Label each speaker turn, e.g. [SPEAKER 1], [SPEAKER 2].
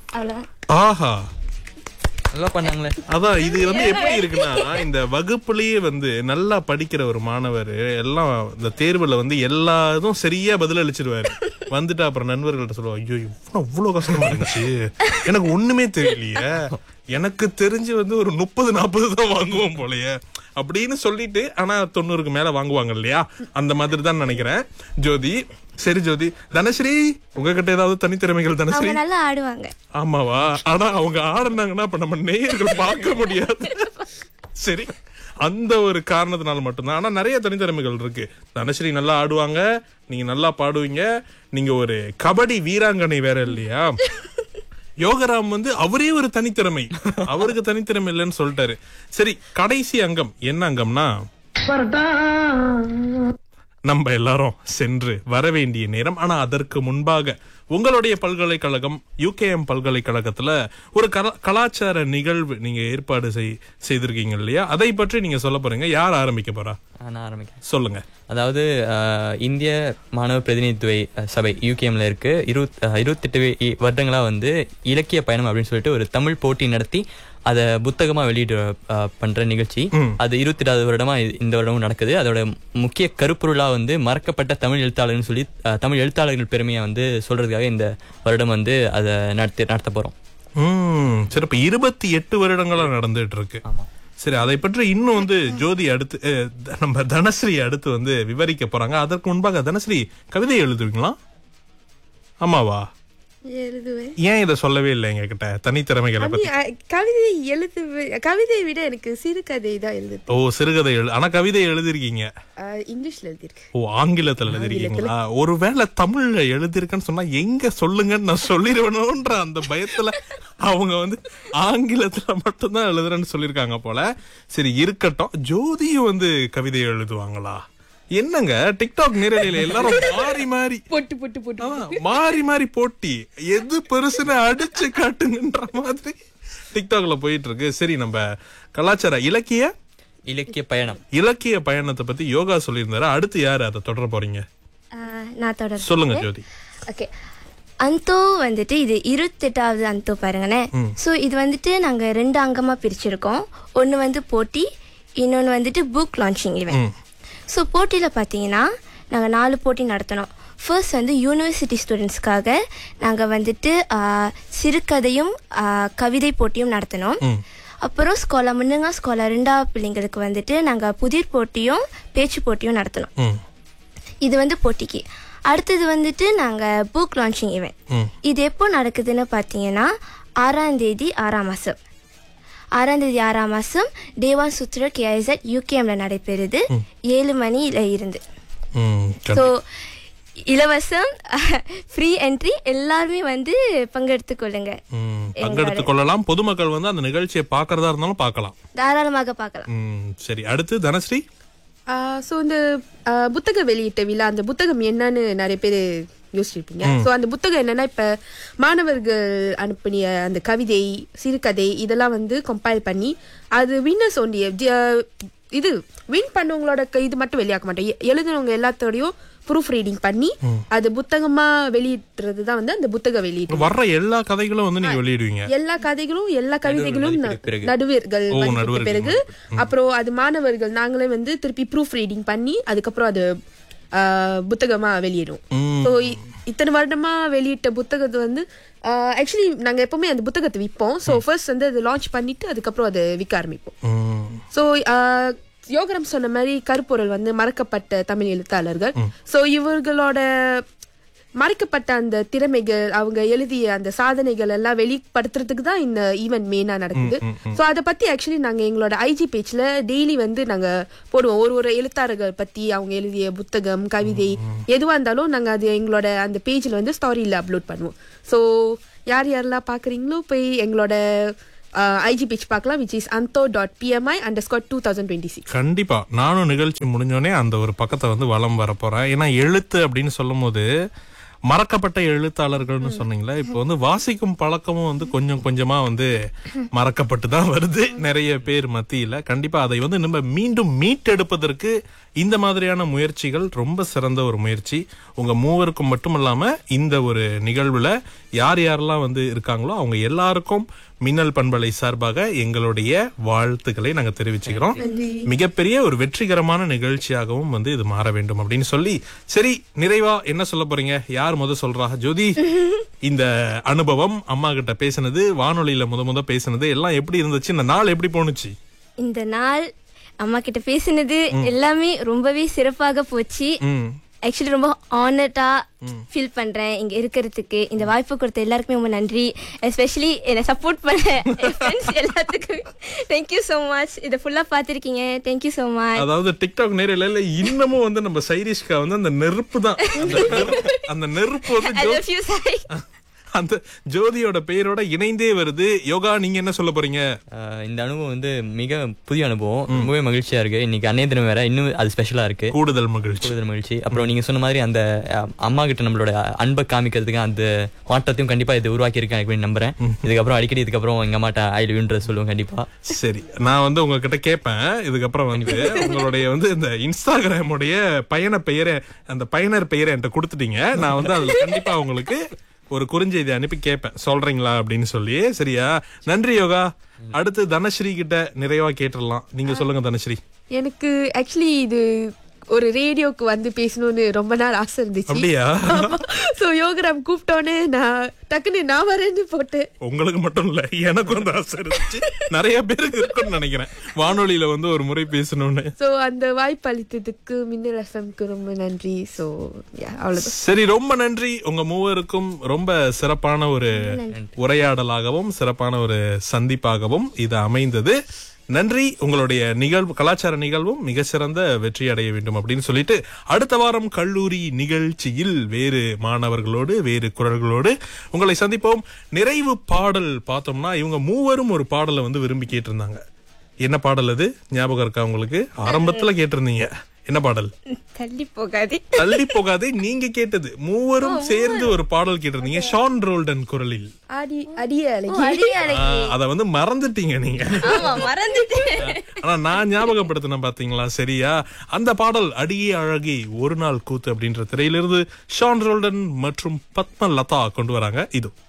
[SPEAKER 1] அவ்வளோ
[SPEAKER 2] ஆஹா
[SPEAKER 3] நல்லா பண்ணாங்களே
[SPEAKER 2] அதான் இது வந்து எப்படி இருக்குன்னா இந்த வகுப்புலயே வந்து நல்லா படிக்கிற ஒரு மாணவர் எல்லாம் இந்த தேர்வுல வந்து எல்லா இதுவும் சரியா பதில் அளிச்சிருவாரு வந்துட்டு அப்புறம் நண்பர்கள்ட்ட சொல்லுவாங்க ஐயோ இவ்வளவு இவ்வளவு கஷ்டமா இருந்துச்சு எனக்கு ஒண்ணுமே தெரியலையே எனக்கு தெரிஞ்சு வந்து ஒரு முப்பது நாற்பது தான் வாங்குவோம் போலயே அப்படின்னு சொல்லிட்டு ஆனா தொண்ணூறுக்கு மேல வாங்குவாங்க இல்லையா அந்த மாதிரி தான் நினைக்கிறேன் ஜோதி சரி ஜோதி தனஸ்ரீ உங்ககிட்ட ஏதாவது தனித்திறமைகள் தனஸ்ரீ
[SPEAKER 1] அவங்க நல்லா ஆடுவாங்க
[SPEAKER 2] ஆமாவா ஆனா அவங்க ஆடுனாங்கன்னா இப்ப நம்ம நேயர்கள் பார்க்க முடியாது சரி அந்த ஒரு காரணத்தினால மட்டும்தான் ஆனா நிறைய தனித்திறமைகள் இருக்கு தனஸ்ரீ நல்லா ஆடுவாங்க நீங்க நல்லா பாடுவீங்க நீங்க ஒரு கபடி வீராங்கனை வேற இல்லையா யோகராம் வந்து அவரே ஒரு தனித்திறமை அவருக்கு தனித்திறமை இல்லைன்னு சொல்லிட்டாரு சரி கடைசி அங்கம் என்ன அங்கம்னா நம்ம எல்லாரும் சென்று வர வேண்டிய நேரம் ஆனா அதற்கு முன்பாக உங்களுடைய பல்கலைக்கழகம் யூகேஎம் பல்கலைக்கழகத்துல ஒரு கலா- கலாச்சார நிகழ்வு நீங்க ஏற்பாடு செய் செய்திருக்கீங்க இல்லையா அதை பற்றி நீங்க சொல்ல போறீங்க யார் ஆரம்பிக்க போறா
[SPEAKER 3] நான் ஆரம்பிக்கிறேன்
[SPEAKER 2] சொல்லுங்க
[SPEAKER 3] அதாவது அஹ், இந்திய மாணவ பிரதிநிதித்துவ அஹ், சபை யூகேஎம்ல இருக்கு இருபத் அஹ், இருபத்தெட்டு வே- வருடங்களா வந்து இலக்கிய பயணம் அப்படின்னு சொல்லிட்டு ஒரு தமிழ் போட்டி நடத்தி அதை புத்தகமா வெளியிட அஹ், பண்ற நிகழ்ச்சி அது இருபத்தி எட்டாவது வருடமா இ- இந்த வருடமும் நடக்குது அதோட முக்கிய கருப்பொருளா வந்து மறக்கப்பட்ட தமிழ் எழுத்தாளர்னு சொல்லி அஹ், தமிழ் எழுத்தாளர்கள் பெருமையை வந்து சொல்றதுக்காக இந்த வருடம் வந்து அதை நடத்தி நடத்த போறோம்
[SPEAKER 2] உம் சரி இப்ப இருபத்தி எட்டு வருடங்களா நடந்துட்டு இருக்கு சரி அதை பற்றி இன்னும் வந்து ஜோதி அடுத்து அஹ், த- நம்ம தனஸ்ரீ அடுத்து வந்து விவரிக்க போறாங்க அதற்கு முன்பாக தனஸ்ரீ கவிதை எழுதுவீங்களா ஆமாவா
[SPEAKER 1] எழுதுவேன்
[SPEAKER 2] ஏன் இதை சொல்லவே இல்லை எங்க கிட்ட தனித்திறமைகளை
[SPEAKER 1] அப்படி,
[SPEAKER 2] பத்தி
[SPEAKER 1] அ, கவிதை எழுது கவிதையை விட எனக்கு சிறுகதை தான் எழுது
[SPEAKER 2] ஓ சிறுகதை எழு ஆனா கவிதை எழுதிருக்கீங்க
[SPEAKER 1] இங்கிலீஷ்ல எழுதியிருக்கு
[SPEAKER 2] ஓ ஆங்கிலத்துல எழுதிருக்கீங்களா ஒருவேளை தமிழ்ல எழுதிருக்கேன்னு சொன்னா எங்க சொல்லுங்கன்னு நான் சொல்லிடுவேணுன்ற அந்த பயத்துல அவங்க வந்து ஆங்கிலத்துல மட்டும்தான் எழுதுறேன்னு சொல்லியிருக்காங்க போல சரி இருக்கட்டும் ஜோதியும் வந்து கவிதை எழுதுவாங்களா என்னங்க டிக்டாக் நேரடியில எல்லாரும் மாறி மாறி
[SPEAKER 1] பொட்டு பொட்டு பொட்டு
[SPEAKER 2] ஆமா, மாறி மாறி போட்டி எது பெருசுன்னு அடிச்சு காட்டுங்கன்ற மாதிரி டிக்டாக்ல போயிட்டு இருக்கு சரி நம்ம கலாச்சார இலக்கிய
[SPEAKER 3] இலக்கிய பயணம்
[SPEAKER 2] இலக்கிய பயணத்தை பத்தி யோகா சொல்லியிருந்தாரு அடுத்து யாரு அதை தொடர போறீங்க
[SPEAKER 1] ஆ, நான் தொடர்
[SPEAKER 2] சொல்லுங்க ஜோதி
[SPEAKER 1] ஓகே அந்தோ வந்துட்டு இது இருபத்தெட்டாவது அந்தோ பாருங்களேன் ஸோ இது வந்துட்டு நாங்கள் ரெண்டு அங்கமாக பிரிச்சிருக்கோம் ஒன்று வந்து போட்டி இன்னொன்று வந்துட்டு புக் லான்ச்சிங் இவன் ஸோ போட்டியில் பார்த்தீங்கன்னா நாங்கள் நாலு போட்டி நடத்தினோம் ஃபர்ஸ்ட் வந்து யூனிவர்சிட்டி ஸ்டூடெண்ட்ஸ்க்காக நாங்கள் வந்துட்டு ஆ, சிறுகதையும் ஆ, கவிதை போட்டியும் நடத்தினோம் அப்புறம் ஸ்கோலா முன்னுங்க ஸ்கோலா ரெண்டாவது பிள்ளைங்களுக்கு வந்துட்டு நாங்கள் புதிர் போட்டியும் பேச்சு போட்டியும் நடத்தினோம்
[SPEAKER 2] ம்
[SPEAKER 1] இது வந்து போட்டிக்கு அடுத்தது வந்துட்டு நாங்கள் புக் லான்ச்சிங்
[SPEAKER 2] ம்.
[SPEAKER 1] இவெண்ட் இது எப்போ நடக்குதுன்னு பார்த்தீங்கன்னா ஆறாம் தேதி ஆறாம் மாதம் ஆறாம் தேதி ஆறாம் மாதம் தேவான் சுத்ர கேஐசட் யூகேஎம்ல நடைபெறுது ஏழு மணியில இருந்து
[SPEAKER 2] ம்
[SPEAKER 1] ஸோ இலவசம் ஃப்ரீ என்ட்ரி எல்லாருமே வந்து பங்கெடுத்துக் கொள்ளுங்க
[SPEAKER 2] ம், பங்கெடுத்துக் கொள்ளலாம் பொதுமக்கள் வந்து அந்த நிகழ்ச்சியை பாக்குறதா இருந்தாலும் பார்க்கலாம்
[SPEAKER 1] தாராளமாக பார்க்கலாம்
[SPEAKER 2] ம், சரி அடுத்து தனஸ்ரீ
[SPEAKER 4] ஸோ இந்த ஆ, புத்தக வெளியிட்ட விழா அந்த புத்தகம் என்னன்னு நிறைய பேர் யோசிச்சிருப்பீங்க ஸோ அந்த புத்தகம் என்னன்னா இப்ப மாணவர்கள் அனுப்பிய அந்த கவிதை சிறுகதை இதெல்லாம் வந்து கம்பைல் பண்ணி அது வின்னர்ஸ் ஒன்றிய இது வின் பண்ணவங்களோட க- இது மட்டும் வெளியாக்க மாட்டோம் எ- எழுதினவங்க எல்லாத்தோடையும் ப்ரூஃப் ரீடிங் பண்ணி அது புத்தகமா வெளியிடுறது தான் வந்து அந்த புத்தக வெளியீட்டு
[SPEAKER 2] வர்ற எல்லா கதைகளும் வந்து நீங்க வெளியிடுவீங்க
[SPEAKER 4] எல்லா கதைகளும் எல்லா கவிதைகளும் ந-
[SPEAKER 3] மதிப்பீடு பிறகு.
[SPEAKER 4] நடுவர்கள்
[SPEAKER 2] ஓ,
[SPEAKER 4] மதிப்பீட்டு
[SPEAKER 2] நடுவர்கள்
[SPEAKER 4] பிறகு அப்புறம் அது மாணவர்கள் நாங்களே வந்து திருப்பி ப்ரூஃப் ரீடிங் பண்ணி அதுக்கப்புறம் அது ஆ, புத்தகமா வெளியிடும்
[SPEAKER 2] ம்.
[SPEAKER 4] ஸோ இத்தனை வருடமா வெளியிட்ட புத்தகத்தை வந்து ஆக்சுவலி நாங்க எப்பவுமே அந்த புத்தகத்தை விற்போம் ஸோ ஃபர்ஸ்ட் வந்து அது லான்ச் பண்ணிட்டு அதுக்கப்புறம் அதை விற்க ஆரம்பிப்போம்
[SPEAKER 2] ம்,
[SPEAKER 4] ஸோ யோகரம் சொன்ன மாதிரி கருப்பொருள் வந்து மறக்கப்பட்ட தமிழ் எழுத்தாளர்கள் ஸோ இவர்களோட மறைக்கப்பட்ட அந்த திறமைகள் அவங்க எழுதிய அந்த சாதனைகள் எல்லாம் வெளிப்படுத்துறதுக்கு தான் இந்த ஈவெண்ட் மெயினா நடக்குது ஸோ அதை பத்தி ஆக்சுவலி நாங்க எங்களோட ஐஜி பேஜ்ல டெய்லி வந்து நாங்க போடுவோம் ஒரு ஒரு எழுத்தாளர்கள் பத்தி அவங்க எழுதிய புத்தகம் கவிதை எதுவா இருந்தாலும் நாங்க அது எங்களோட அந்த பேஜ்ல வந்து ஸ்டாரியில அப்லோட் பண்ணுவோம் ஸோ யார் யாரெல்லாம் பாக்குறீங்களோ போய் எங்களோட ஐஜி பேஜ் பார்க்கலாம் விச் இஸ் அந்தோ dot BMI underscore two thousand twenty six
[SPEAKER 2] கண்டிப்பா நானும் நிகழ்ச்சி முடிஞ்சோடனே அந்த ஒரு பக்கத்தை வந்து வலம் வர போறேன் ஏன்னா எழுத்து அப்படின்னு சொல்லும் போது மறக்கப்பட்ட எழுத்தாளர்கள்னு சொன்னீங்களே இப்போ வந்து வாசிக்கும் பழக்கமும் வந்து கொஞ்சம் கொஞ்சமா வந்து மறக்கப்பட்டு தான் வருது நிறைய பேர் மத்தியில கண்டிப்பா அதை வந்து நம்ம மீண்டும் மீட்டெடுப்பதற்கு இந்த மாதிரியான முயற்சிகள் ரொம்ப சிறந்த ஒரு முயற்சி உங்க மூவருக்கும் மட்டுமல்லாம இந்த ஒரு நிகழ்வுல யார் யாரெல்லாம் வந்து இருக்காங்களோ அவங்க எல்லாருக்கும் மின்னல் பண்பலை சார்பாக எங்களுடைய வாழ்த்துக்களை நாங்க தெரிவிச்சுக்கிறோம் மிகப்பெரிய ஒரு வெற்றிகரமான நிகழ்ச்சியாகவும் வந்து இது மாற வேண்டும் அப்படின்னு சொல்லி சரி நிறைவா என்ன சொல்ல போறீங்க யார் முத சொல்றா ஜோதி இந்த அனுபவம் அம்மா கிட்ட பேசினது வானொலியில முத முத பேசினது எல்லாம் எப்படி இருந்துச்சு இந்த நாள் எப்படி போணுச்சு
[SPEAKER 1] இந்த நாள் அம்மா கிட்ட பேசினது எல்லாமே ரொம்பவே சிறப்பாக போச்சு
[SPEAKER 2] ம்
[SPEAKER 1] ஆக்சுவலி ரொம்ப ஆனர்டா ஃபீல் பண்றேன் இங்க இருக்கிறதுக்கு இந்த வாய்ப்பு கொடுத்த எல்லாருக்குமே ரொம்ப நன்றி எஸ்பெஷலி என்னை சப்போர்ட் பண்ண என் friends எல்லாத்துக்கும் தேங்க்யூ ஸோ மச் இதை ஃபுல்லா பார்த்துருக்கீங்க தேங்க்யூ ஸோ மச்
[SPEAKER 2] அதாவது டிக்டாக் நேரில் இன்னமும் வந்து நம்ம சைரிஷ்கா வந்து அந்த நெருப்பு தான் அந்த நெருப்பு அந்த நெருப்பு வந்து
[SPEAKER 1] ஐ
[SPEAKER 2] ஜோ-
[SPEAKER 1] லவ் யூ சாய்
[SPEAKER 2] அந்த ஜோதியோட பெயரோட இணைந்தே வருது யோகா நீங்க என்ன சொல்ல போறீங்க
[SPEAKER 3] ஆஹ் இந்த அனுபவம் வந்து மிக புதிய அனுபவம் ரொம்பவே மகிழ்ச்சியா இருக்கு இன்னைக்கு அன்னைய தினம் வேற இன்னும் அது ஸ்பெஷலா இருக்கு
[SPEAKER 2] கூடுதல் மகிழ்ச்சி
[SPEAKER 3] கூடுதல் மகிழ்ச்சி அப்புறம் நீங்க சொன்ன மாதிரி அந்த அஹ், அம்மா கிட்ட நம்மளோட அன்பை காமிக்கிறதுக்கு அந்த மாற்றத்தையும் கண்டிப்பா இது உருவாக்கி இருக்கேன் அப்படின்னு நம்புறேன் இதுக்கப்புறம் அடிக்கடி இதுக்கப்புறம் எங்க அம்மாட்ட ஐ லவ்ன்றது சொல்லுவோம் கண்டிப்பா
[SPEAKER 2] சரி நான் வந்து உங்ககிட்ட கேட்பேன் இதுக்கப்புறம் வந்து உங்களுடைய வந்து இந்த இன்ஸ்டாகிராமுடைய பயண பெயரை அந்த பயனர் பெயரை என்கிட்ட கொடுத்துட்டீங்க நான் வந்து அதுல கண்டிப்பா உங்களுக்கு ஒரு குறுஞ்செய்தி அனுப்பி கேட்பேன் சொல்றீங்களா அப்படின்னு சொல்லி சரியா நன்றி யோகா அடுத்து தனஸ்ரீ கிட்ட நிறைவா கேட்டுடலாம் நீங்க சொல்லுங்க தனஸ்ரீ
[SPEAKER 4] எனக்கு ஆக்சுவலி இது ஒரு ரேடியோக்கு வந்து பேசணும்னு ரொம்ப நாள் ஆசை இருந்துச்சு
[SPEAKER 2] அப்படியா
[SPEAKER 4] சோ யோகராம் கூப்பிட்டோன்னே நான் டக்குன்னு நான் வரேன்னு போட்டு
[SPEAKER 2] உங்களுக்கு மட்டும் இல்ல எனக்கும் அந்த ஆசை இருந்துச்சு நிறைய பேருக்கு இருக்கும்னு நினைக்கிறேன் வானொலியில வந்து ஒரு முறை பேசணும்னு
[SPEAKER 4] சோ அந்த வாய்ப்பு அளித்ததுக்கு மின்னல் எஃப்எம்க்கு ரொம்ப நன்றி சோ அவ்வளவுதான்
[SPEAKER 2] சரி ரொம்ப நன்றி உங்க மூவருக்கும் ரொம்ப சிறப்பான ஒரு உரையாடலாகவும் சிறப்பான ஒரு சந்திப்பாகவும் இது அமைந்தது நன்றி உங்களுடைய நிகழ்வு கலாச்சார நிகழ்வும் மிக சிறந்த வெற்றி அடைய வேண்டும் அப்படின்னு சொல்லிட்டு அடுத்த வாரம் கல்லூரி நிகழ்ச்சியில் வேறு மாணவர்களோடு வேறு குரல்களோடு உங்களை சந்திப்போம் நிறைவு பாடல் பார்த்தோம்னா இவங்க மூவரும் ஒரு பாடலை வந்து விரும்பி கேட்டிருந்தாங்க என்ன பாடல் அது ஞாபகம் இருக்கா உங்களுக்கு ஆரம்பத்துல கேட்டிருந்தீங்க என்ன பாடல்
[SPEAKER 1] தள்ளி போகாதே
[SPEAKER 2] தள்ளி போகாதே நீங்க கேட்டது மூவரும் சேர்ந்து ஒரு பாடல் கேட்டிருந்தீங்க ஷான் ரோல்டன் குரலில்
[SPEAKER 4] அடி அடிய அழகி
[SPEAKER 1] அடி அழகி.
[SPEAKER 2] ஆ, அத வந்து மறந்துட்டீங்க நீங்க
[SPEAKER 1] ஆமா மறந்துட்டேன்
[SPEAKER 2] ஆனா நான் ஞாபகப்படுத்தினேன் பாத்தீங்களா சரியா அந்த பாடல் அடியே அழகி ஒரு நாள் கூத்து அப்படின்ற திரையிலிருந்து ஷான் ரோல்டன் மற்றும் பத்மலதா கொண்டு வராங்க இது